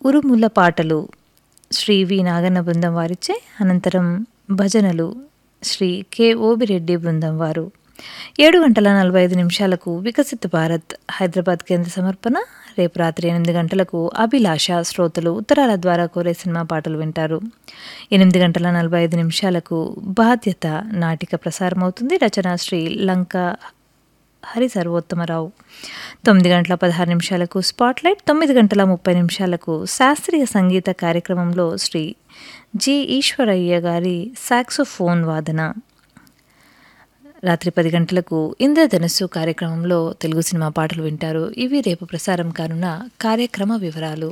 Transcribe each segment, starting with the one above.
ఉరుముల పాటలు శ్రీ వి నాగన్న బృందం వారిచే అనంతరం భజనలు శ్రీ కె ఓబిరెడ్డి బృందం వారు ఏడు గంటల నలభై ఐదు నిమిషాలకు వికసిత్ భారత్ హైదరాబాద్ కేంద్ర సమర్పణ రేపు రాత్రి ఎనిమిది గంటలకు అభిలాష శ్రోతలు ఉత్తరాల ద్వారా కోరే సినిమా పాటలు వింటారు ఎనిమిది గంటల నలభై ఐదు నిమిషాలకు బాధ్యత నాటిక ప్రసారమవుతుంది రచన శ్రీ లంక హరి సర్వోత్తమరావు తొమ్మిది గంటల పదహారు నిమిషాలకు స్పాట్లైట్ తొమ్మిది గంటల ముప్పై నిమిషాలకు శాస్త్రీయ సంగీత కార్యక్రమంలో శ్రీ జి ఈశ్వరయ్య గారి సాక్సోఫోన్ వాదన రాత్రి పది గంటలకు ఇంద్రధనుస్సు కార్యక్రమంలో తెలుగు సినిమా పాటలు వింటారు ఇవి రేపు ప్రసారం కానున్న కార్యక్రమ వివరాలు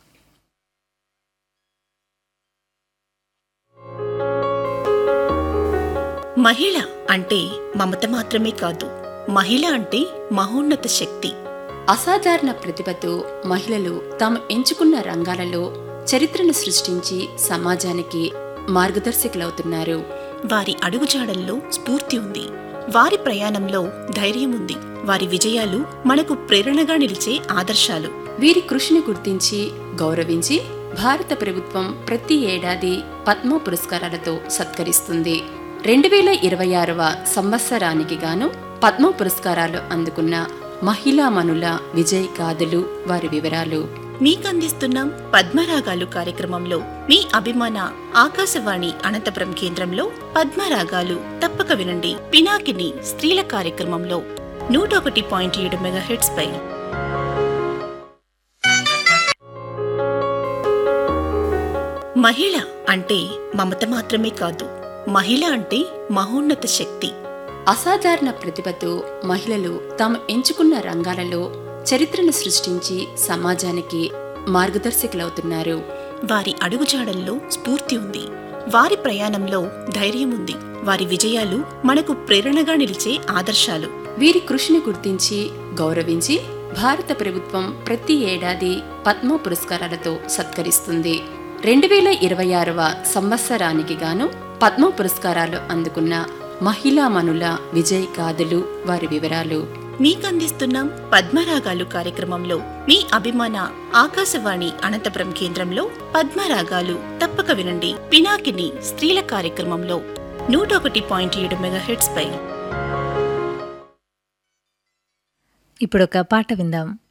మహిళ అంటే మమత మాత్రమే కాదు మహిళ అంటే మహోన్నత శక్తి అసాధారణ ప్రతిభతో మహిళలు తాము ఎంచుకున్న రంగాలలో చరిత్రను సృష్టించి సమాజానికి మార్గదర్శకులవుతున్నారు వారి అడుగుజాడల్లో స్ఫూర్తి ఉంది వారి ప్రయాణంలో ధైర్యం ఉంది వారి విజయాలు మనకు ప్రేరణగా నిలిచే ఆదర్శాలు వీరి కృషిని గుర్తించి గౌరవించి భారత ప్రభుత్వం ప్రతి ఏడాది పద్మ పురస్కారాలతో సత్కరిస్తుంది రెండు వేల ఇరవై ఆరవ సంవత్సరానికి గాను పద్మ పురస్కారాలు అందుకున్న మహిళామణుల విజయ్ గాథలు వారి వివరాలు మీకందిస్తున్నాం పద్మరాగాలు కార్యక్రమంలో మీ అభిమాన ఆకాశవాణి అనంతపురం కేంద్రంలో పద్మరాగాలు తప్పక వినండి పినాకిని స్త్రీల కార్యక్రమంలో నూట ఒకటి పాయింట్ ఏడు మెగాహెట్స్ పై మహిళ అంటే మమత మాత్రమే కాదు మహిళ అంటే మహోన్నత శక్తి అసాధారణ ప్రతిభతో మహిళలు తాము ఎంచుకున్న రంగాలలో చరిత్రను సృష్టించి సమాజానికి మార్గదర్శకులవుతున్నారు వారి అడుగుజాడల్లో స్ఫూర్తి ఉంది వారి ప్రయాణంలో ధైర్యం ఉంది వారి విజయాలు మనకు ప్రేరణగా నిలిచే ఆదర్శాలు వీరి కృషిని గుర్తించి గౌరవించి భారత ప్రభుత్వం ప్రతి ఏడాది పద్మ పురస్కారాలతో సత్కరిస్తుంది రెండు వేల ఇరవై ఆరవ సంవత్సరానికి గాను పద్మ పురస్కారాలు అందుకున్న మహిళామణుల విజయ్ గాథలు వారి వివరాలు మీకందిస్తున్నాం పద్మరాగాలు కార్యక్రమంలో మీ అభిమాన ఆకాశవాణి అనంతపురం కేంద్రంలో పద్మరాగాలు తప్పక వినండి పినాకిని స్త్రీల కార్యక్రమంలో నూట ఒకటి పాయింట్ ఏడు మెగాహెట్స్ పై ఇప్పుడొక పాట విందాం